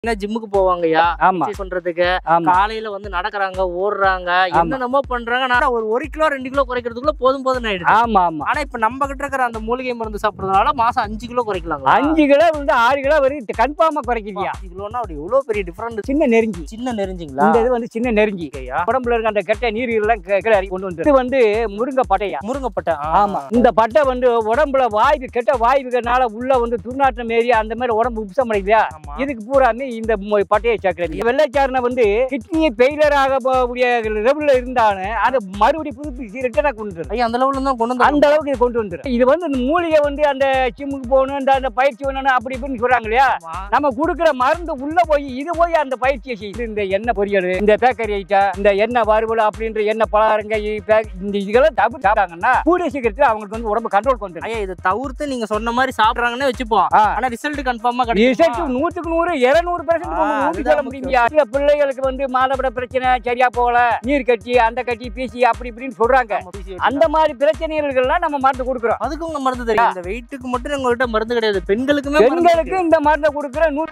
என்ன ஜிம்முக்கு போவாங்கய்யா ஆமா exercise பண்றதுக்கு ஆமா காலையில வந்து நடக்கறாங்க ஓடுறாங்க என்னென்னமோ பண்றாங்க ஆனா ஒரு ஒரு கிலோ ரெண்டு கிலோ குறைக்கிறதுக்குள்ள போதும் போதும் ஆயிடுது ஆமா ஆமா ஆனா இப்ப நம்ம கிட்ட இருக்கிற அந்த மூலிகை மருந்து சாப்பிடுறதுனால மாசம் அஞ்சு கிலோ குறைக்கலாம் அஞ்சு கிலோ வந்து ஆறு கிலோ வரைக்கும் கன்ஃபார்மா குறைக்குதியா அஞ்சு கிலோனா அப்படி எவ்வளவு பெரிய டிஃபரெண்ட் சின்ன நெருங்கி சின்ன நெறிஞ்சிங்களா இந்த இது வந்து சின்ன நெருங்கி ஐயா உடம்புல இருக்க அந்த கெட்ட நீர் எல்லாம் கீ- கீழே இறக்கி கொண்டு வந்து இது வந்து முருங்கை பட்டையா முருங்கப்பட்டை ஆமா இந்த பட்டை வந்து உடம்புல வாய்வு கெட்ட வாய்வுகள்னால உள்ள வந்து துர்நாற்றம் ஏறி அந்த மாதிரி உடம்பு உப்சம் அடைக்குதா ஆமா இதுக்கு பூராமே இந்த மு- பட்டையை சேர்க்கிறது வெள்ளைச்சாரணை வந்து கிட்னியை ஃபெயிலியர் ஆக போகக்கூடிய லெவலில் இருந்தாலும் அதை மறுபடியும் புதுப்பிச்சு ரிட்டனாக கொண்டு வந்துரும். ஐயா அந்த லெவல்ல தான் கொண்டு வந்து அந்த அளவுக்கு இது கொண்டு வந்துடும் இது வந்து இந்த மூலிகை வந்து அந்த ஜிம்முக்கு போகணும் இந்த அந்த பயிற்சி வேணும் அப்படி இப்படின்னு சொல்றாங்க இல்லையா நம்ம கொடுக்குற மருந்து உள்ள போய் இது போய் அந்த பயிற்சியை செய்யுது இந்த எண்ணெய் பொரியல் இந்த பேக்கரி ஐட்டம் இந்த எண்ணெய் வறுவல் அப்படின்ற எண்ணெய் பலகாரங்க இ- பே- இந்த இதெல்லாம் தவிர்த்து சாப்பிட்டாங்கன்னா கூடிய சீக்கிரத்தில் அவங்களுக்கு வந்து உடம்பு கண்ட்ரோல் கொண்டு ஐயா இதை தவிர்த்து நீங்க சொன்ன மாதிரி சாப்பிடுறாங்கன்னே வச்சுப்போம் ஆனா ரிசல்ட் கன்ஃபார்மா ரிசல்ட் கிடைக்கும் நூத்துக்கு நூறு இருநூறு ஆ, பெர்சன்ட் ஊட்டி அதுதான் சொல்ல முடியுங்க சில பிள்ளைகளுக்கு வந்து மாதவிட பிரச்சனை சரியா போகல நீர் கட்டி அந்த கட்டி பீசி அப்படி இப்படின்னு சொல்றாங்க அந்த மாதிரி பிரச்சனைகள்லாம் நம்ம மருந்து கொடுக்குறோம் அதுக்கு உங்க மருந்து தெரியும் இந்த வெயிட்டுக்கு மட்டும் உங்ககிட்ட மருந்து கிடையாது பெண்களுக்குமே மருந்து பெண்களுக்கு இருக்கு. இந்த மருந்தை கொடுக்குற நூ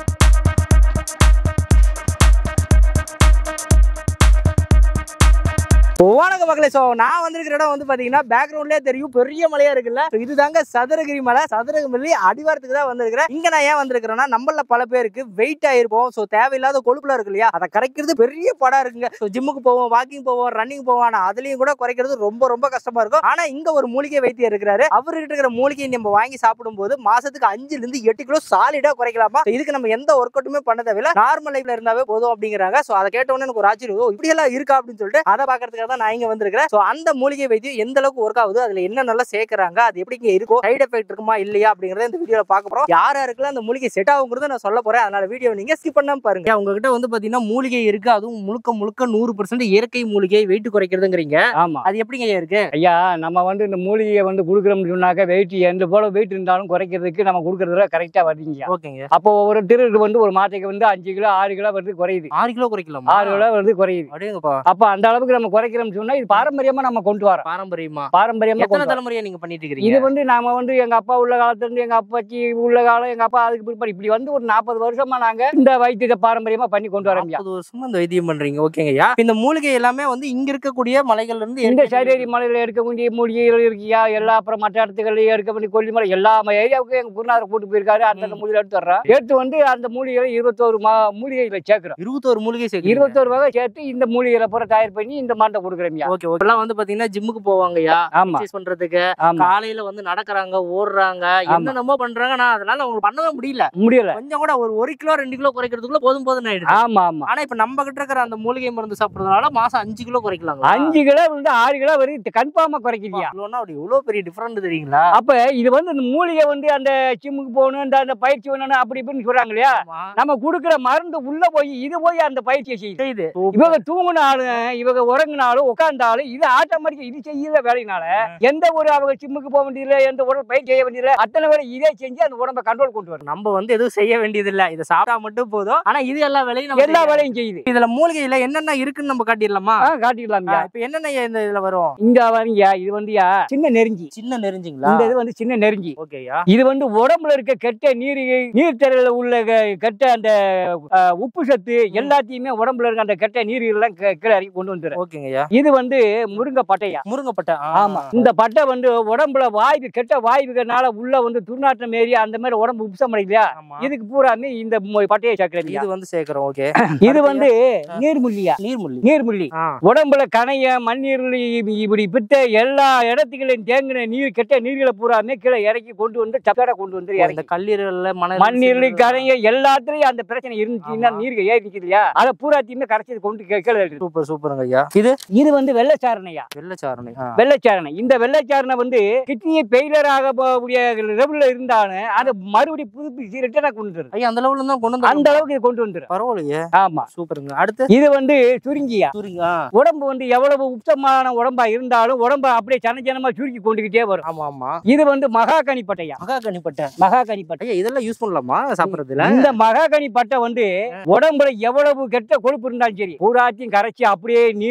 வணக்கம் மக்களே ஸோ நான் வந்திருக்கிற இடம் வந்து பாத்தீங்கன்னா பேக்ரவுண்ட்லேயே தெரியும் பெரிய மலையா இருக்குல்ல So இதுதாங்க சதுரகிரி மலை சதுரகிரி அடிவாரத்துக்கு தான் வந்திருக்கிறேன் இங்க நான் ஏன் வந்திருக்கிறேன்னா நம்மள பல பேருக்கு வெயிட் ஆயிருப்போம் ஸோ தேவையில்லாத கொழுப்புல இருக்கு இல்லையா அதை கரைக்கிறது பெரிய படம் இருக்குங்க ஸோ ஜிம்முக்கு போவோம் வாக்கிங் போவோம் ரன்னிங் போவோம் ஆனா அதுலயும் கூட குறைக்கிறது ரொம்ப ரொம்ப கஷ்டமா இருக்கும் ஆனா இங்க ஒரு மூலிகை வைத்தியம் இருக்கிறாரு அவர்கிட்ட இருக்கிற மூலிகையை நம்ம வாங்கி சாப்பிடும்போது மாசத்துக்கு அஞ்சுல இருந்து எட்டு கிலோ சாலிடா குறைக்கலாமா So இதுக்கு நம்ம எந்த ஒர்க் அவுட்டுமே பண்ண தேவையில்ல நார்மல் லைஃப்ல இருந்தாவே போதும் அப்படிங்கிறாங்க ஸோ அதை கேட்ட உடனே எனக்கு ஒரு ஆச்சரியம் ஓ, இப்படி எல்லாம் இருக்கா அப்படின்னு சொல்லிட்டு அதை பாக்குறதுக்காக தான் நான் இங்க வந்திருக்கிறேன் ஸோ அந்த மூலிகை வைத்தியம் எந்த அளவுக்கு ஒர்க் ஆகுது அதுல என்ன நல்லா சேர்க்கறாங்க அது எப்படி இங்க இருக்கும் சைடு எஃபெக்ட் இருக்குமா இல்லையா அப்படிங்கறத இந்த வீடியோல பார்க்க போறோம் யார் யாருக்கெல்லாம் அந்த மூலிகை செட் ஆகுங்கிறத நான் சொல்ல போறேன் அதனால வீடியோ நீங்க ஸ்கிப் பண்ணாம பாருங்க உங்ககிட்ட வந்து பாத்தீங்கன்னா மூலிகை இருக்கு அதுவும் முழுக்க முழுக்க நூறு பர்சன்ட் இயற்கை மூலிகை வெயிட் குறைக்கிறதுங்கிறீங்க ஆமா அது எப்படிங்க ஐயா இருக்கு ஐயா நம்ம வந்து இந்த மூலிகையை வந்து கொடுக்குறோம்னு சொன்னாக்க வெயிட் எந்த போல வெயிட் இருந்தாலும் குறைக்கிறதுக்கு நம்ம கொடுக்கறதுல கரெக்டா வருதுங்க ஓகேங்க அப்போ ஒரு திருட்டு வந்து ஒரு மாட்டைக்கு வந்து அஞ்சு கிலோ ஆறு கிலோ வருது குறையுது ஆறு கிலோ குறைக்கலாமா ஆறு கிலோ வருது குறையுது அப்படிங்கப்பா அப்ப அந்த அளவுக்கு நம்ம குறைக்கிறோம்னு சொன்னா இது பாரம்பரியமா நம்ம கொண்டு வரோம் பாரம்பரியமா பாரம்பரியமா எத்தனை கொண்டு வரோம். தலைமுறையா நீங்க பண்ணிட்டு இருக்கிறீங்க இது வந்து நாம வந்து எங்க அப்பா உள்ள காலத்துல இருந்து எங்க அப்பாச்சி உள்ள காலம் எங்க அப்பா அதுக்கு பிற்பாடு இப்படி வந்து ஒரு நாற்பது வருஷமா நாங்க இந்த வைத்தியத்தை பாரம்பரியமா பண்ணி கொண்டு வரோம் நாற்பது வருஷமா இந்த வைத்தியம் பண்றீங்க ஓகேங்கய்யா இந்த மூலிகை எல்லாமே வந்து இங்க இருக்கக்கூடிய மலைகள்ல இருந்து இந்த எடுத்து- சரியரி மலையில எடுக்கக்கூடிய மூலிகைகள் இருக்கியா எல்லா அப்புறம் மற்ற இடத்துகள்லயும் எடுக்க வேண்டிய கொல்லிமலை எல்லா ஏரியாவுக்கும் எங்க குருநாதர் கூட்டு போயிருக்காரு அந்த ம். மூலிகை எடுத்து வர்றோம் எடுத்து வந்து அந்த மூலிகைகளை இருபத்தோரு மா மூலிகைகளை சேர்க்கிறோம் இருபத்தோரு மூலிகை சேர்க்கிறீங்க இருபத்தோரு வகை சேர்த்து இந்த மூலிகைகளை பூரா தயார் பண்ணி இந்த மருந்தை கொடுக்குறோம்யா ஓகே ஓகே எல்லாம் வந்து பாத்தீங்கன்னா ஜிம்முக்கு போவாங்கய்யா ஆமா எக்ஸசைஸ் பண்றதுக்கு ஆமா காலையில வந்து நடக்கறாங்க ஓடுறாங்க என்னென்னமோ பண்றாங்க ஆனா அதனால அவங்களுக்கு பண்ணவே முடியல முடியல கொஞ்சம் கூட ஒரு ஒரு கிலோ ரெண்டு கிலோ குறைக்கிறதுக்குள்ள போதும் போதும் ஆயிடுது ஆமா ஆமா ஆனா இப்ப நம்ம கிட்ட இருக்கிற அந்த மூலிகை மருந்து சாப்பிடுறதுனால மாசம் அஞ்சு கிலோ குறைக்கலாம் அஞ்சு கிலோ வந்து ஆறு கிலோ வரைக்கும் கன்ஃபார்மா குறைக்குதியா கிலோனா அப்படி எவ்வளவு பெரிய டிஃபரெண்ட் தெரியுங்களா அப்ப இது வந்து இந்த மூலிகை வந்து அந்த ஜிம்முக்கு போகணும் இந்த அந்த பயிற்சி வேணும் அப்படி இப்படின்னு சொல்றாங்க இல்லையா ஆமா. நம்ம கொடுக்குற மருந்து உள்ள போய் இது போய் அந்த பயிற்சியை செய்யுது செய்யுது இவங்க தூங்குனாலும் இவங்க உறங்குனாலும் உட்கார்ந்தாலும் இது ஆட்டோமேட்டிக்கா இது செய்யற வேலையினால எந்த ஒரு அவங்க ஜிம்முக்கு போக வேண்டியதில்லை எந்த உடம்பு பயிற்சி செய்ய வேண்டியதில்லை அத்தனை வேலை இதே செஞ்சு அந்த உடம்பை கண்ட்ரோல் கொண்டு வரும் நம்ம வந்து எதுவும் செய்ய வேண்டியது இல்ல இதை சாப்பிட்டா மட்டும் போதும் ஆனா இது எல்லா வேலையும் நம்ம எல்லா செய்யணும். வேலையும் செய்யுது இதுல மூலிகையில என்னென்ன இருக்குன்னு நம்ம காட்டிடலாமா ஆ, காட்டிக்கலாம்யா இப்ப என்னென்ன இந்த இதுல வரும் இங்க வரீங்க இது வந்துயா சின்ன நெருங்கி சின்ன நெறிஞ்சிங்களா இந்த இது வந்து சின்ன நெருங்கி ஓகேயா இது வந்து உடம்புல இருக்க கெட்ட நீர் நீர்த்தரையில உள்ள க- கெட்ட அந்த அஹ், உப்பு சத்து எல்லாத்தையுமே உடம்புல இருக்க அந்த கெட்ட நீர் எல்லாம் கீ- கீழே இறக்கி கொண்டு வந்துரும் ஓகேங்கய்யா இது வந்து முருங்கை பட்டையா முருங்கப்பட்டை ஆமா இந்த பட்டை வந்து உடம்புல வாய்வு கெட்ட வாய்வுகள்னால உள்ள வந்து துர்நாற்றம் ஏறி அந்த மாதிரி உடம்பு உப்சம் அடைக்கலையா ஆமா இதுக்கு பூராமே இந்த மு- பட்டையை சேர்க்கிறீங்க இது வந்து சேர்க்கிறோம் ஓகே இது வந்து நீர்முள்ளியா நீர்முள்ளி நீர்முள்ளி ஆ உடம்புல கணைய மண்ணீர் இப்படி பித்த எல்லா இடத்துகளையும் தேங்கின நீர் கெட்ட நீர்களை பூராமே கீழே இறக்கி கொண்டு வந்து சக்கரை கொண்டு வந்து இந்த இறக்கி கல்லீரல்ல மணல் மண்ணீர் கரைங்க எல்லாத்துலயும் அந்த பிரச்சனை இருந்துச்சுன்னா ஆமா. நீர் ஏறி நிக்குது இல்லையா அதை பூராத்தையுமே கரைச்சி கொண்டு கீ- கீழே இருக்குது சூப்பர் சூப்பருங்க ஐயா இது இது வந்து வெள்ளச்சாரணையா வெள்ளச்சாரணை வெள்ளச்சாரணை இந்த வெள்ளச்சாரணை வந்து கிட்னியை ஃபெயிலியர் ஆக போகக்கூடிய லெவல்ல இருந்தாலும் அதை மறுபடியும் புதுப்பிச்சு ரிட்டனா கொண்டு வந்துரும் ஐயா அந்த லெவல்ல தான் கொண்டு வந்து அந்த அளவுக்கு இது கொண்டு வந்துரும் பரவாயில்லையே ஆமா சூப்பருங்க அடுத்து இது வந்து சுருங்கியா சுருங்க ஆ, உடம்பு வந்து எவ்வளவு உச்சமான உடம்பா இருந்தாலும் உடம்ப அப்படியே சனஜனமா சுருக்கி கொண்டுகிட்டே வரும் ஆமா ஆமா இது வந்து மகாகனி பட்டையா மகாகனி பட்டை மகாகனி பட்டை ஐயா இதெல்லாம் யூஸ் பண்ணலாமா சாப்பிடுறதுல இந்த மகாகனி பட்டை வந்து உடம்புல எவ்வளவு கெட்ட கொழுப்பு இருந்தாலும் சரி பூராத்தையும் கரைச்சி அப்படியே நீர் வெளியும்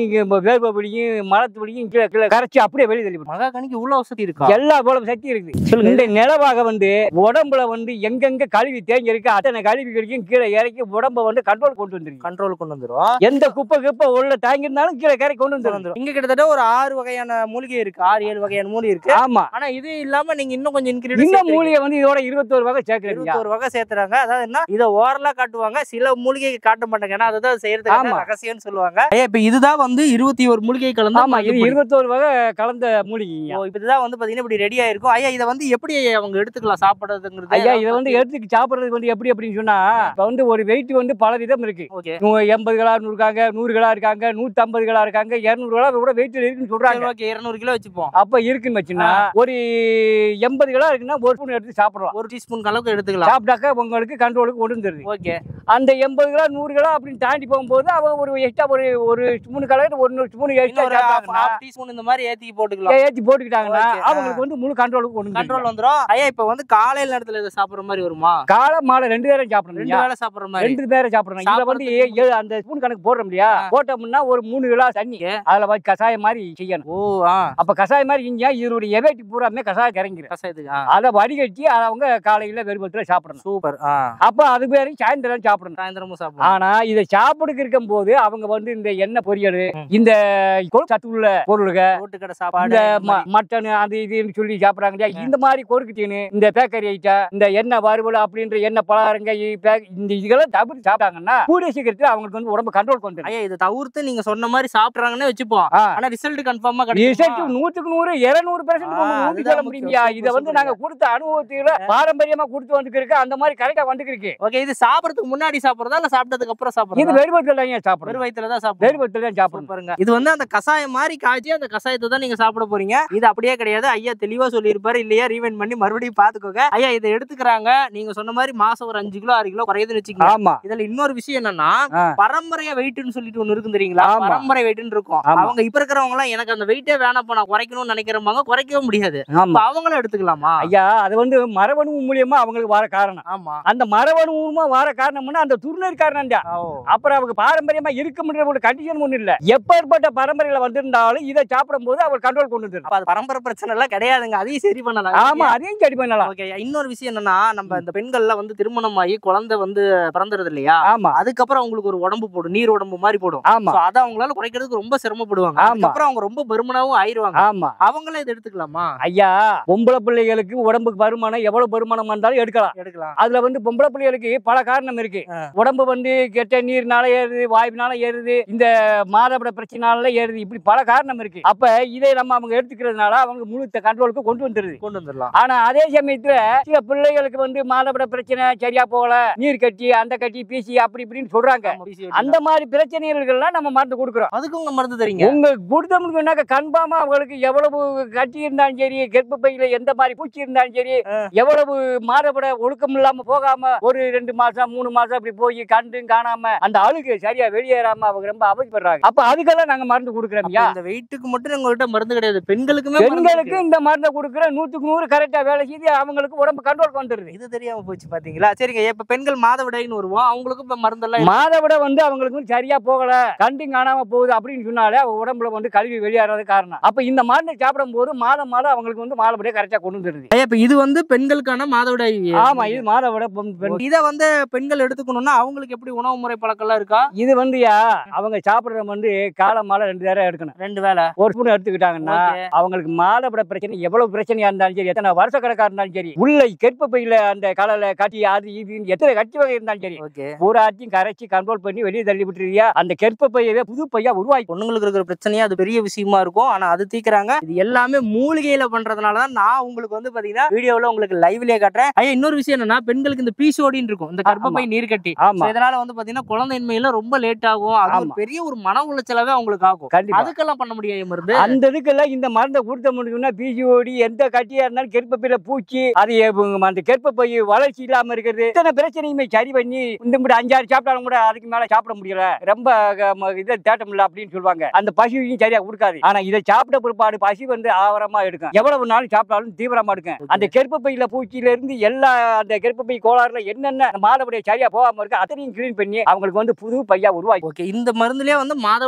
வலியும் வேர்வை வலியும் மலத்து வலியும் கீழே கீழே கரைச்சி அப்படியே வெளியே தள்ளி விடும். மகா கணிக்கு இவ்வளவு வசதி இருக்கா எல்லா போல சக்தி இருக்குது இந்த நிலவாக வந்து உடம்புல வந்து எங்கெங்க கழுவி தேங்கி இருக்கு அத்தனை கழிவுகளுக்கும் கீழே இறக்கி உடம்ப வந்து கண்ட்ரோல் கொண்டு வந்துருக்கு கண்ட்ரோல் கொண்டு வந்துரும் எந்த குப்பை குப்பை உள்ள தாங்கி இருந்தாலும் கீழே கரை கொண்டு வந்துரும் வந்துரும். இங்க கிட்டத்தட்ட ஒரு ஆறு வகையான மூலிகை இருக்கு ஆறு ஏழு வகையான மூலிகை இருக்கு ஆமா ஆனா இது இல்லாம நீங்க இன்னும் கொஞ்சம் இந்த இன்கிரீடியன்ஸ் மூலிகை வந்து இதோட இருபத்தோரு வகை சேர்க்கிறீங்க இருபத்தோரு வகை சேர்த்துறாங்க அதாவது என்ன இதை ஓரலா காட்டுவாங்க சில மூலிகை காட்ட மாட்டாங்க ஏன்னா அதுதான் செய்யறதுக்கு ஆமா. ரகசியம்னு சொல்லுவாங்க ஐயா இப்ப இதுதான் வந்து இருபத்தி ஒரு மூலிகை கலந்து ஆமா இது இருபத்தோரு வகை கலந்த மூலிகைங்க ஓ, இப்ப இதுதான் வந்து பாத்தீங்கன்னா இப்படி ரெடி ஆயிருக்கும் ஐயா இதை வந்து எப்படி அவங்க எடுத்துக்கலாம் சாப்பிடுறதுங்கிறது ஐயா இதை வந்து எடுத்து சாப்பிடுறதுக்கு வந்து எப்படி அப்படின்னு சொன்னா இப்ப வந்து ஒரு வெயிட் வந்து பல விதம் இருக்கு ஓகே நூ- எண்பது கிலோ இருக்காங்க நூறு கிலோ இருக்காங்க நூத்தி ஐம்பது கிலோ இருக்காங்க இருநூறு கிலோ கூட வெயிட் இருக்குன்னு சொல்றாங்க ஓகே இருநூறு கிலோ வச்சுப்போம் அப்ப இருக்குன்னு வச்சுன்னா ஒரு எண்பது கிலோ இருக்குன்னா ஒரு ஸ்பூன் எடுத்து சாப்பிடலாம் ஒரு டீஸ்பூன் அளவுக்கு எடுத்துக்கலாம் சாப்பிட்டாக்க உங்களுக்கு கண்ட்ரோலுக்கு கொண்டு வந்துருது ஓகே அந்த எண்பது கிலோ நூறு கிலோ அப்படின்னு தாண்டி போகும்போது அவன் ஒரு எக்ஸ்ட்ரா ஒரு ஒரு ஸ்பூன் கலர் ஒரு ஸ்பூன் இன்னொரு எக்ஸ்ட்ரா ஹாஃப் டீஸ்பூன் இந்த மாதிரி ஏத்தி போட்டுக்கலாம் ஏற்றி போட்டுக்கிட்டாங்கன்னா Okay, ஆ. அவங்களுக்கு வந்து முழு கண்ட்ரோலுக்கு கொண்டு கண்ட்ரோல் கண்ட்ரோல் வந்துரும் ஐயா இப்ப வந்து காலையில நேரத்துல இதை சாப்பிடுற மாதிரி வருமா காலை மாலை ரெண்டு பேரும் ரெண்டு சாப்பிடணும் வேளை சாப்பிடுற மாதிரி ரெண்டு பேரும் சாப்பிடணும் இதுல வந்து ஏ- ஏ- அந்த ஸ்பூன் கணக்கு போடுறோம் இல்லையா போட்டோம்னா ஒரு மூணு கிலோ தண்ணி அதுல வச்சு கஷாயம் மாதிரி செய்யணும் ஓ ஆ அப்ப கஷாயம் மாதிரி செஞ்சா இதோட எவேட்டி பூராமே கஷாயம் இறங்கிடும் கசாயத்துக்கு ஆ அதை வடிகட்டி அதை அவங்க காலையில வெறுமத்துல சாப்பிடணும் சூப்பர் ஆ அப்ப அது பேரு சாயந்தரம் சாப்பிடணும் சாயந்தரமும் சாப்பிடலாம் ஆனா இதை சாப்பிடுக்கு இருக்கும் போது அவங்க வந்து இந்த எண்ணெய் பொரியல் ம். இந்த கொழுப்பு சத்து உள்ள பொருளுக ரோட்டு கடை இந்த சாப்பாடு ம- மட்டன் அது இதுன்னு சொல்லி சாப்பிடுறாங்க இல்லையா இந்த மாதிரி கொறுக்கு தீனு இந்த பேக்கரி ஐட்டம் இந்த எண்ணெய் வறுவல் அப்படின்ற எண்ணெய் பலகாரங்க இ- பே- இந்த இதெல்லாம் தவிர்த்து சாப்பிட்டாங்கன்னா கூடிய சீக்கிரத்தில் அவங்களுக்கு வந்து உடம்பு கண்ட்ரோல் கொண்டு ஐயா இதை தவிர்த்து நீங்க சொன்ன மாதிரி சாப்பிடுறாங்கன்னே வச்சுப்போம் ஆனா ரிசல்ட் கன்ஃபார்மா ரிசல்ட் கிடைக்கும் நூத்துக்கு நூறு இருநூறு பெர்சென்ட் ஆ, ஊட்டி அதுதான் சொல்ல முக்கியம். முடியுங்க சூப்பர், இதை வந்து சூப்பர். நாங்க கொடுத்த அனுபவத்துல பாரம்பரியமா கொடுத்து வந்துருக்கு அந்த மாதிரி கரெக்டா வந்துருக்கு ஓகே இது சாப்பிடறதுக்கு முன்னாடி சாப்பிடுறதா இல்ல சாப்பிட்டதுக்கு அப்புறம் இது சாப்பிடுறதா வெறுபத்தில் தான் சாப்பிடணும் வெறும் வயித்துல தான் சாப்பிடுறோம் வெறுபத்தில் தான் சாப்பிடணும் பாருங்க இது வந்து அந்த கசாயம் மாதிரி காய்ச்சி அந்த கசாயத்தை தான் நீங்க சாப்பிட போறீங்க இது அப்படியே கிடையாது ஐயா தெளிவா சொல்லியிருப்பாரு இல்லையா ரீவைண்ட் பண்ணி மறுபடியும் பாத்துக்கோங்க ஐயா இதை எடுத்துக்கிறாங்க நீங்க சொன்ன மாதிரி மாசம் ஒரு அஞ்சு கிலோ ஆறு கிலோ குறையுதுன்னு வச்சுக்கோங்க ஆமா இதுல இன்னொரு விஷயம் என்னன்னா ஆ. பரம்பரையா வெயிட்னு சொல்லிட்டு ஒண்ணு இருக்கும் தெரியுங்களா ஆமா. பரம்பரை வெயிட்னு இருக்கும் ஆமா. அவங்க இப்ப இருக்கிறவங்க எல்லாம் எனக்கு அந்த வெயிட்டே வேணாம் நான் குறைக்கணும்னு நினைக்கிறவங்க குறைக்கவே முடியாது ஆமா அப்ப அவங்களும் எடுத்துக்கலாமா ஐயா அது வந்து மரபணு மூலியமா அவங்களுக்கு வர காரணம் ஆமா அந்த மரபணு மூலமா வர காரணம்னா அந்த துர்நீர் காரணம் தான் ஓ. அப்புறம் அவங்க பாரம்பரியமா இருக்க முடியாத ஒரு கண்டிஷன் ஒண்ணு இல்ல எப்பேற்பட்ட பரம்பரையில வந்திருந்தாலும் இதை சாப்பிடும் போது அவர் கண்ட்ரோல் கொண்டு வந்துரும் அப்ப அது பரம்பரை பிரச்சனை எல்லாம் கிடையாதுங்க அதையும் சரி பண்ணலாம் ஆமா அதையும் சரி பண்ணலாம் ஓகே இன்னொரு விஷயம் என்னன்னா நம்ம இந்த பெண்கள்லாம் வந்து திருமணம் ஆகி குழந்தை வந்து பிறந்துறது இல்லையா ஆமா அதுக்கப்புறம் அவங்களுக்கு ஒரு உடம்பு போடும் நீர் உடம்பு மாதிரி போடும் ஆமா So அதை அவங்களால குறைக்கிறதுக்கு ரொம்ப சிரமப்படுவாங்க ஆமா. அதுக்கப்புறம் அவங்க ரொம்ப பருமனாவும் ஆயிருவாங்க ஆமா அவங்களும் இதை எடுத்துக்கலாமா ஐயா பொம்பளை பிள்ளைகளுக்கு உடம்புக்கு வருமானம் எவ்வளவு வருமானம் வந்தாலும் எடுக்கலாம் எடுக்கலாம் அதுல வந்து பொம்பளை பிள்ளைகளுக்கு பல காரணம் இருக்கு ஆ. உடம்பு வந்து கெட்ட நீர்னால ஏறுது வாயுனால ஏறுது இந்த மாதவிட பிரச்சனைனால ஏறுது இப்படி பல காரணம் இருக்கு அப்ப இதை நம்ம அவங்க எடுத்துக்கிறதுனால அவங்க முழு கண்ட்ரோலுக்கு கொண்டு வந்துருது கொண்டு வந்துடலாம் ஆனா அதே சமயத்துல சில பிள்ளைகளுக்கு வந்து மாதவிட பிரச்சனை சரியா போகல நீர் கட்டி அந்த கட்டி பீசி அப்படி இப்படின்னு சொல்றாங்க ஆமா, PCOD. அந்த மாதிரி பிரச்சனைகள்லாம் நம்ம மருந்து கொடுக்குறோம் அதுக்கு உங்க மருந்து தரீங்க உங்க கொடுத்தவங்களுக்கு கன்ஃபார்மா அவங்களுக்கு எவ்வளவு கட்டி இருந்தாலும் சரி கர்ப்பப்பையில எந்த மாதிரி பூச்சி இருந்தாலும் சரி ஆ. எவ்வளவு மாதவிட ஒழுக்கம் இல்லாம போகாம ஒரு ரெண்டு மாசம் மூணு மாசம் அப்படி போய் கண்டும் காணாம அந்த அழுகு சரியா வெளியேறாம அவங்க ரொம்ப அவதிப்படுறாங்க அப்ப அதுக்கெல்லாம் நாங்க மருந்து கொடுக்குறோம் அப்ப இந்த வெயிட்டுக்கு மட்டும் உங்கள்கிட்ட மருந்து கிடையாது பெண்களுக்குமே மருந்து பெண்களுக்கு இருக்கு. இந்த மருந்தை கொடுக்குற நூத்துக்கு நூறு கரெக்டா வேலை செய்து அவங்களுக்கு உடம்பு கண்ட்ரோல் வந்துருது இது தெரியாம போச்சு பாத்தீங்களா சரிங்க இப்ப பெண்கள் மாதவிடாய்னு வருவோம் அவங்களுக்கும் இப்ப மருந்தெல்லாம் இருக்கு. மாதவிட வந்து அவங்களுக்கு வந்து சரியா போகல கண்டு காணாம போகுது அப்படின்னு சொன்னாலே அவங்க உடம்புல வந்து கல்வி வெளியேறது காரணம் அப்ப இந்த மருந்தை சாப்பிடும் போது மாதம் மாதம் அவங்களுக்கு வந்து மாதவிடையே கரெக்டா கொண்டு வந்துருது ஐயா, இப்ப இது வந்து பெண்களுக்கான மாதவிடாய் ஆமா இது மாதவிட பெண்- பெண் இத வந்து பெண்கள் எடுத்துக்கணும்னா அவங்களுக்கு எப்படி உணவு முறை பழக்கம் எல்லாம் இருக்கா இது வந்துயா அவங்க சாப்பிடுறது வந்து காலம் மாலை ரெண்டு நேரம் எடுக்கணும் ரெண்டு வேளை ஒரு ஸ்பூன் எடுத்துக்கிட்டாங்கன்னா Okay. அவங்களுக்கு மாதவிட பிரச்சனை எவ்வளவு பிரச்சனையா இருந்தாலும் சரி எத்தனை வருஷ கணக்கா இருந்தாலும் சரி உள்ள கெற்ப பையில அந்த கலல கட்டி அது இதுன்னு எத்தனை கட்டி வகை இருந்தாலும் சரி ஓகே பூராத்தையும் கரைச்சி கண்ட்ரோல் பண்ணி வெளியே தள்ளி விட்டுருவியா அந்த கெற்ப பையவே புது பையா உருவாக்கி பொண்ணுங்களுக்கு இருக்கிற பிரச்சனையா அது பெரிய விஷயமா இருக்கும் ஆனா அது தீக்குறாங்க இது எல்லாமே மூலிகையில பண்றதுனால தான் நான் உங்களுக்கு வந்து பாத்தீங்கன்னா வீடியோல உங்களுக்கு லைவ்லயே காட்டுறேன் ஐயா இன்னொரு விஷயம் என்னன்னா பெண்களுக்கு இந்த பீசோடின்னு இருக்கும் இந்த கர்ப்பப்பை நீர் கட்டி ஆமா இதனால வந்து பாத்தீங்கன்னா குழந்தையின்மையில ரொம்ப லேட் ஆகும் அது ஒரு ஆமா. பெரிய ஒரு மன உளைச்சலாவே அவங்களுக்கு ஆகும் கண்டிப்பா அதுக்கெல்லாம் பண்ண முடியாது மருந்து அந்த இதுக்கெல்லாம் இந்த மருந்தை கொடுத்த முடியும்னா பிசிஓடி எந்த கட்டியா இருந்தாலும் கெற்பப்பையில பூச்சி அது எ- அந்த கெற்பப்பை வளர்ச்சி இல்லாம இருக்கிறது இத்தனை பிரச்சனையுமே சரி பண்ணி இந்த மாதிரி அஞ்சாறு சாப்பிட்டாலும் கூட அதுக்கு மேல சாப்பிட முடியல ரொம்ப க- ம- இது தேட்டம் இல்ல அப்படின்னு சொல்லுவாங்க அந்த பசியும் சரியா கொடுக்காது ஆனா இதை சாப்பிட்ட பிற்பாடு பசி வந்து ஆவரமா எடுக்கும் எவ்வளவு நாள் சாப்பிட்டாலும் தீவிரமா எடுக்கும் அந்த கெற்பப்பையில பூச்சியில இருந்து எல்லா அந்த கெற்பப்பை கோளாறுல என்னென்ன மாதவிடைய சரியா போகாம இருக்கு அத்தனையும் கிளீன் பண்ணி அவங்களுக்கு வந்து புது பையா உருவாக்கி ஓகே இந்த மருந்துலயே வந்து மாதவிடாய்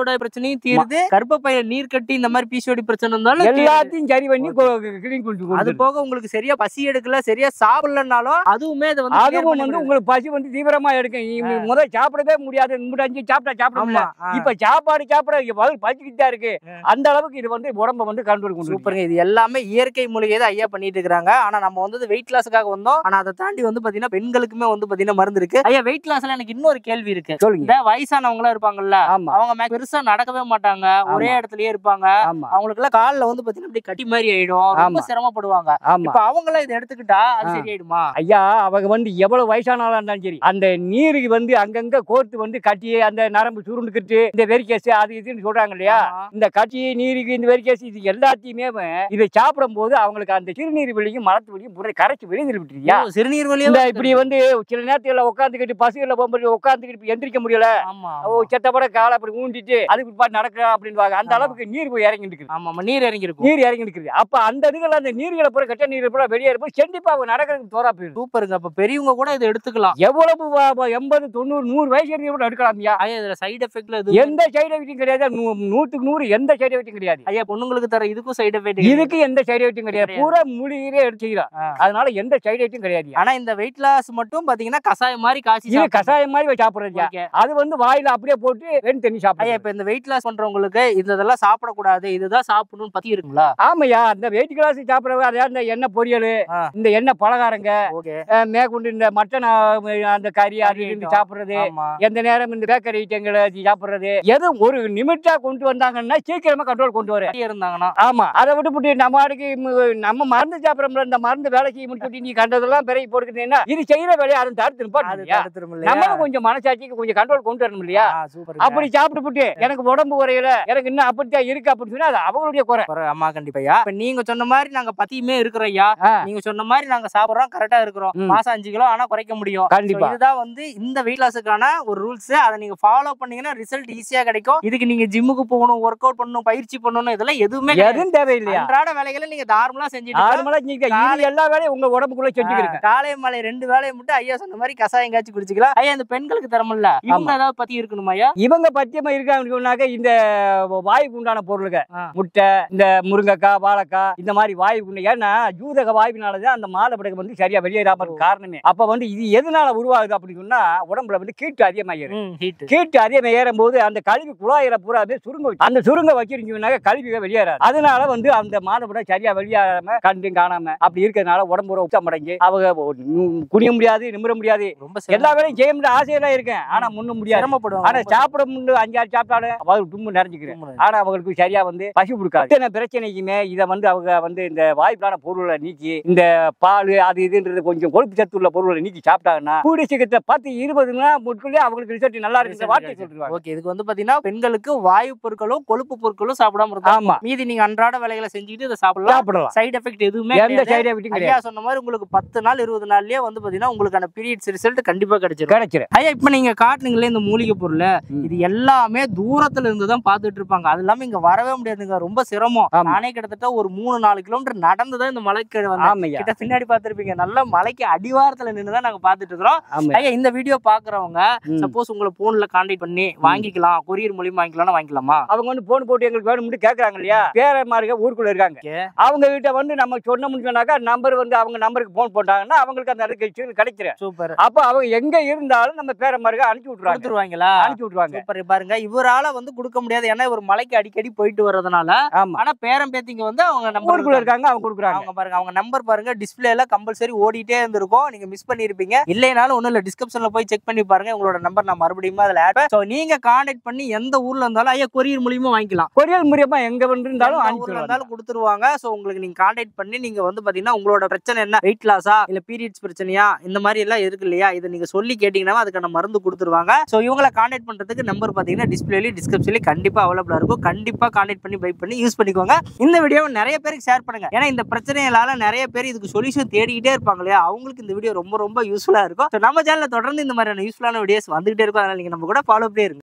மாதவிடாய் பிரச்சனையும் தீருது கர்ப்பப்பையில நீர் கட்டி இந்த மாதிரி பிசிஓடி பிரச்சனை இருந்தாலும் தீருது. எல்லாத்தையும் சரி பண்ணி கிளீன் பண்ணி அது கொடுத்துருது. போக உங்களுக்கு சரியா பசி எடுக்கல சரியா சாப்பிடலனாலும் அதுவுமே இதை வந்து clear அதுவும் பண்ணி வந்து விடுது. உங்களுக்கு பசி வந்து தீவிரமா எடுக்கும் இ- முதல்ல சாப்பிடவே முடியாது இங்கிட்ட அஞ்சு சாப்பிட்டா சாப்பிட ஆமா முடியல ஆ. இப்ப சாப்பாடு சாப்பிட பதில் பசிக்கிட்டு தான் இருக்கு ஆ. அந்த அளவுக்கு இது வந்து உடம்ப வந்து கண்ட்ரோல் கொண்டு சூப்பருங்க இது எல்லாமே இயற்கை மூலிகை தான் ஐயா பண்ணிட்டு இருக்காங்க ஆனா நம்ம வந்து வெயிட் லாஸுக்காக வந்தோம் ஆனா அதை தாண்டி வந்து பாத்தீங்கன்னா பெண்களுக்குமே வந்து பாத்தீங்கன்னா மருந்து இருக்கு ஐயா வெயிட் லாஸ்ல எனக்கு இன்னொரு கேள்வி இருக்கு சொல்லுங்க இந்த வயசானவங்க எல்லாம் இருப்பாங்கல்ல ஆமா அவங்க மே- பெருசா நடக்கவே மாட்டாங்க ஒரே ஆமா. இடத்துலயே இருப்பாங்க ஆமா அவங்களுக்கு எல்லாம் கால்ல வந்து பாத்தீங்கன்னா இப்படி கட்டி மாதிரி ஆயிடும் ரொம்ப ஆமா. சிரமப்படுவாங்க ஆமா இப்ப அவங்க எல்லாம் இதை எடுத்துக்கிட்டா அது ஆ. சரியாயிடுமா ஐயா அவங்க வந்து எவ்வளவு வயசானாலும் இருந்தாலும் சரி அந்த நீருக்கு வந்து அங்கங்க கோர்த்து வந்து கட்டி அந்த நரம்பு சுருண்டுக்கிட்டு இந்த வெறிக்கேசு அது இதுன்னு சொல்றாங்க இல்லையா ஆமா. இந்த கட்டி நீருக்கு இந்த வெறிக்கேசு இது எல்லாத்தையுமே இதை சாப்பிடும் போது அவங்களுக்கு அந்த சிறுநீர் வெளியும் மலத்து வெளியும் புற கரைச்சி வெளியில் விட்டுருக்கியா ஓ, சிறுநீர் வழியா இந்த இப்படி வந்து சில நேரத்துல உட்காந்துக்கிட்டு பசுகளை போகும்போது உட்காந்துக்கிட்டு எந்திரிக்க முடியல ஆமா ஓ செத்தப்பட காலை அப்படி ஊண்டிட்டு அதுக்கு பாட்டு நடக்கிறோம் அப்படின்வாங்க அந்த ஆமா. அளவுக்கு நீர் போய் இறங்கி இருக்குது ஆமா ஆமா, நீர் இறங்கி இருக்கும் நீர் இறங்கி இருக்குது அப்ப அந்த இதுகள் அந்த நீர்களை பூரா கட்ட நீர் பூரா வெளியே இருப்போம் கண்டிப்பா அவங்க நடக்கிறதுக்கு தோறா போயிடும் சூப்பருங்க அப்ப பெரியவங்க கூட இதை எடுத்துக்கலாம் எவ்வளவு வ- வ- எண்பது தொண்ணூறு நூறு வயசு இருக்கிறவங்க கூட எடுக்கலாம்யா ஐயா இதுல சைடு எஃபெக்ட்ல எதுவும் எந்த சைடு எஃபெக்டும் கிடையாது நூ- நூத்துக்கு நூறு எந்த சைடு எஃபெக்டும் கிடையாது ஐயா பொண்ணுங்களுக்கு தர இதுக்கும் சைடு எஃபெக்ட் இதுக்கு எந்த சைடு எஃபெக்டும் கிடையாது கிடையாது. பூரா மூலிகையிலே எடுத்து செய்யலாம் ஆ. அதனால எந்த சைடு எஃபெக்டும் கிடையாது ஆனா இந்த வெயிட் லாஸ் மட்டும் பாத்தீங்கன்னா கசாயம் மாதிரி காசி இது கஷாயம் மாதிரி வச்சு சாப்பிடுறதுயா ஓகே அது வந்து வாயில அப்படியே போட்டு வெண் தண்ணி ஐயா சாப்பிடுங்க இப்ப இந்த வெயிட் லாஸ் பண்றவங்களுக்கு இந்த இதெல்லாம் சாப்பிடக்கூடாது இதுதான் சாப்பிடணும்னு பத்தி இருக்குங்களா ஆமாய்யா இந்த வெயிட் கிளாஸ் சாப்பிடுறவங்க அதாவது இந்த எண்ணெய் பொரியல் ஆ. இந்த எண்ணெய் பலகாரங்க ஓகே அஹ் மேற்கொண்டு இந்த மட்டன் அந்த கறி அது கறி இதுன்னு item. சாப்பிடுறது ஆமா எந்த நேரம் இந்த பேக்கரி ஐட்டங்களை சாப்பிடுறது எதுவும் ஒரு நிமிட்டா கொண்டு வந்தாங்கன்னா சீக்கிரமா கண்ட்ரோல் கொண்டு வர அப்படியே இருந்தாங்கன்னா ஆமா அதை விட்டுப்புட்டு நம்ம ஆளுக்கு ம- நம்ம மருந்து சாப்பிடறோம்ல இந்த மருந்து வேலை செய்ய முடிச்சுட்டு நீ கண்டதெல்லாம் பிறகு போட்டுக்கிட்டீங்கன்னா இது செய்யற வேலையை அதை தடுத்து அது நிப்பாட்டு இல்லையா தடுத்துரும் இல்லையா? நம்மளும் கொஞ்சம் மனசாட்சிக்கு கொஞ்சம் கண்ட்ரோல் கொண்டு வரணும் இல்லையா ஆ, சூப்பருங்க. அப்படி சாப்பிட்டுப்புட்டு எனக்கு உடம்பு குறையல எனக்கு இன்னும் அப்படித்தான் இருக்கு அப்படின்னு சொன்னா அது அவங்களுடைய குறை பரவ- ஆமா கண்டிப்பாயா இப்ப நீங்க சொன்ன மாதிரி நாங்க பத்தியுமே இருக்கிறோம் ஐயா ஆ. நீங்க சொன்ன மாதிரி நாங்க சாப்பிடுறோம் கரெக்டா இருக்கிறோம் ம். மாசம் அஞ்சு கிலோ ஆனா குறைக்க முடியும் கண்டிப்பா. So, இதுதான் வந்து இந்த வெயிட் லாஸுக்கான ஒரு ரூல்ஸ் அதை நீங்க ஃபாலோ பண்ணீங்கன்னா ரிசல்ட் ஈஸியா கிடைக்கும் இதுக்கு நீங்க ஜிம்முக்கு போகணும் ஒர்க் அவுட் பண்ணணும் பயிற்சி பண்ணணும் இதெல்லாம் எதுவுமே கிடையாது. எதுவும் தேவையில்லையா அன்றாட வேலைகளை நீங்க தாராளமா செஞ்சுட்டு இருக்கலாம். நார்மலா நீங்க இது எல்லா வேலையும் உங்க உடம்புக்குள்ள செஞ்சுக்கிறீங்க காலை மாலை ரெண்டு வேலையை மட்டும் ஐயா சொன்ன மாதிரி கசாயம் காய்ச்சி குடிச்சுக்கலாம் ஐயா இந்த பெண்களுக்கு தரமில்ல இவங்க ஏதாவது பத்தி இருக்கணுமா ஐயா இவங்க பத்தியமா இருக்காங்கன்னு சொன்னாக்க இந்த வாயுக்கு உண்டான பொருளுங்க ஆ. முட்டை இந்த முருங்கைக்காய் வாழைக்காய் இந்த மாதிரி வாயுக்கு உண்டு ஏன்னா ஜூதக வாயுனாலதான் அந்த மாலை படகு வந்து சரியா வெளியேறாம இருக்க காரணமே அப்ப வந்து இது எதனால உருவாகுது அப்படின்னு சொன்னா உடம்புல வந்து கீட்டு அதிகமாயிரும் ஹீட் கீட்டு அதிகம் ஏறும் போது அந்த கழிவு குழாயில பூராவே சுருங்க வச்சு- அந்த சுருங்க வச்சிருந்தீங்கன்னாக்க கழிவுக வெளியேறாது அதனால வந்து அந்த மாதப்படம் சரியா வெளியேறாம கண்டு காணாம அப்படி இருக்கிறதுனால உடம்பு ஒரு உச்சம் அடைஞ்சு அவங்க நு- குனிய முடியாது நிமிர முடியாது ரொம்ப எல்லா வேலையும் செய்ய முடிய ஆசையெல்லாம் இருக்கேன் ஆனா முன்ன முடியாது சிரமப்படுவாங்க ஆனா சாப்பிட முன்னு அஞ்சாறு சாப்பிட்டாலும் அவங்க தும்பு நிறைஞ்சுக்கிறேன் ரொம்ப. ஆனா அவங்களுக்கு சரியா வந்து பசி கொடுக்காது இத்தனை பிரச்சனைக்குமே இதை வந்து அவங்க வந்து இந்த வாய்ப்பான பொருளை நீக்கி இந்த பால் அது இதுன்றது கொஞ்சம் கொழுப்பு சத்து உள்ள பொருளை நீக்கி சாப்பிட்டாங்கன்னா கூடிய சீக்கிரத்தை பத்து இருபது நாள் முட்குள்ளே அவங்களுக்கு ரிசல்ட் நல்லா இருக்கு வார்த்தை சொல்லிடுவாங்க ஓகே இதுக்கு வந்து பாத்தீங்கன்னா பெண்களுக்கு வாயு பொருட்களும் கொழுப்பு பொருட்களும் சாப்பிடாம இருந்தா ஆமா மீதி நீங்க அன்றாட வேலைகளை செஞ்சுக்கிட்டு இதை சாப்பிடலாம் சாப்பிடலாம் சைடு எஃபெக்ட் எதுவுமே எந்த கிடையாது. சைடு எஃபெக்டும் ஐயா கிடையாது சொன்ன மாதிரி உங்களுக்கு பத்து நாள் இருபது நாள்லயே வந்து பாத்தீங்கன்னா உங்களுக்கான பீரியட்ஸ் ரிசல்ட் கண்டிப்பா கிடைச்சிடும் கிடைச்சிரு ஐயா இப்ப நீங்க காட்டுனீங்களே இந்த மூலிகை பொருள் ம். இது எல்லாமே தூரத்துல இருந்து தான் பாத்துட்டு இருப்பாங்க அது இல்லாம இங்க வரவே முடியாதுங்க ரொம்ப சிரமம் ஆமா. நானே கிட்டத்தட்ட ஒரு மூணு நாலு கிலோமீட்டர் நடந்து தான் இந்த மலைக்கு வந்தேன் ஆமையா கிட்ட பின்னாடி பாத்திருப்பீங்க நல்ல மலைக்கு அடிவாரத்துல நின்று தான் நாங்க பாத்துட்டு இருக்கிறோம் ஆமா ஐயா இந்த வீடியோ பாக்குறவங்க ம். சப்போஸ் உங்களை போன்ல கான்டாக்ட் பண்ணி வாங்கிக்கலாம் கொரியர் மூலியமா வாங்கிக்கலாம் வாங்கிக்கலாமா அவங்க வந்து போன் போட்டு எங்களுக்கு வேணும்னு கேக்குறாங்க இல்லையா பேரமாருங்க ஊருக்குள்ள இருக்காங்க Okay. அவங்க கிட்ட வந்து நம்ம சொன்னோம்னு சொன்னாக்கா நம்பர் வந்து அவங்க நம்பருக்கு போன் போட்டாங்கன்னா அவங்களுக்கு அந்த இடத்துக்கு கிடைச்சிரும் சூப்பர் அப்ப அவங்க எங்க இருந்தாலும் நம்ம பேரமாருங்க அனுப்பிச்சு விட்டுருவாங்க கொடுத்துருவாங்களா அனுப்பிச்சு விட்டுருவாங்க சூப்பர் பாருங்க இவரால வந்து கொடுக்க முடியாது ஏன்னா இவர் மலைக்கு அடிக்கடி போயிட்டு வர்றதுனால ஆமா ஆனா பேரம் பேத்திங்க வந்து அவங்க நம்பர் ஊருக்குள்ள இருக்காங்க அவங்க கொடுக்குறாங்க அவங்க பாருங்க அவங்க நம்பர் பாருங்க டிஸ்பிளேல கம்பல்சரி ஓடிட்டே இருந்திருக்கும் நீங்க மிஸ் பண்ணிருப்பீங்க இல்லைனாலும் ஒண்ணும் இல்ல டிஸ்கிரிப்ஷன்ல போய் செக் பண்ணி பாருங்க உங்களோட நம்பர் நான் மறுபடியும் அதுல ஆட் சோ நீங்க கான்டாக்ட் பண்ணி எந்த ஊர்ல இருந்தாலும் ஐயா கொரியர் மூலியமா வாங்கிக்கலாம் கொரியல் மூலியமா எங்க வந்து இருந்தாலும் எந்த அனுப்பிச்சு ஊர்ல விடுவாங்க. இருந்தாலும் கொடுத்துருவாங்க சோ உங்களுக்கு நீங்க கான்டாக்ட் பண்ணி நீங்க வந்து பாத்தீங்கன்னா உங்களோட பிரச்சனை என்ன வெயிட் லாஸா இல்ல பீரியட்ஸ் பிரச்சனையா இந்த மாதிரி எல்லாம் இருக்கு இல்லையா இதை நீங்க சொல்லி கேட்டீங்கன்னா அதுக்கான மருந்து கொடுத்துருவாங்க சோ இவங்களை கான்டாக்ட் பண்றதுக்கு நம்பர் பாத்தீங்கன்னா டிஸ்பிளேலயும் டிஸ்கிரிப்ஷன்லயும் கண்டிப்பா அவைலபிளா இருக்கும் கண்டிப்பா கான்டாக்ட் பண்ணி பை பண்ணி யூஸ் பண்ணிக்கோங்க இந்த வீடியோவை நிறைய பேருக்கு ஷேர் பண்ணுங்க ஏன்னா இந்த பிரச்சனைகளால நிறைய பேர் இதுக்கு சொல்யூஷன் தேடிக்கிட்டே இருப்பாங்க இல்லையா அவங்களுக்கு இந்த வீடியோ ரொம்ப ரொம்ப யூஸ்ஃபுல்லா இருக்கும் So, நம்ம சேனல்ல தொடர்ந்து இந்த மாதிரியான யூஸ்ஃபுல்லான வீடியோஸ் வந்துகிட்டே இருக்கும் அதனால நீங்க நம்ம கூட ஃபாலோ பண்ணியே இருங்க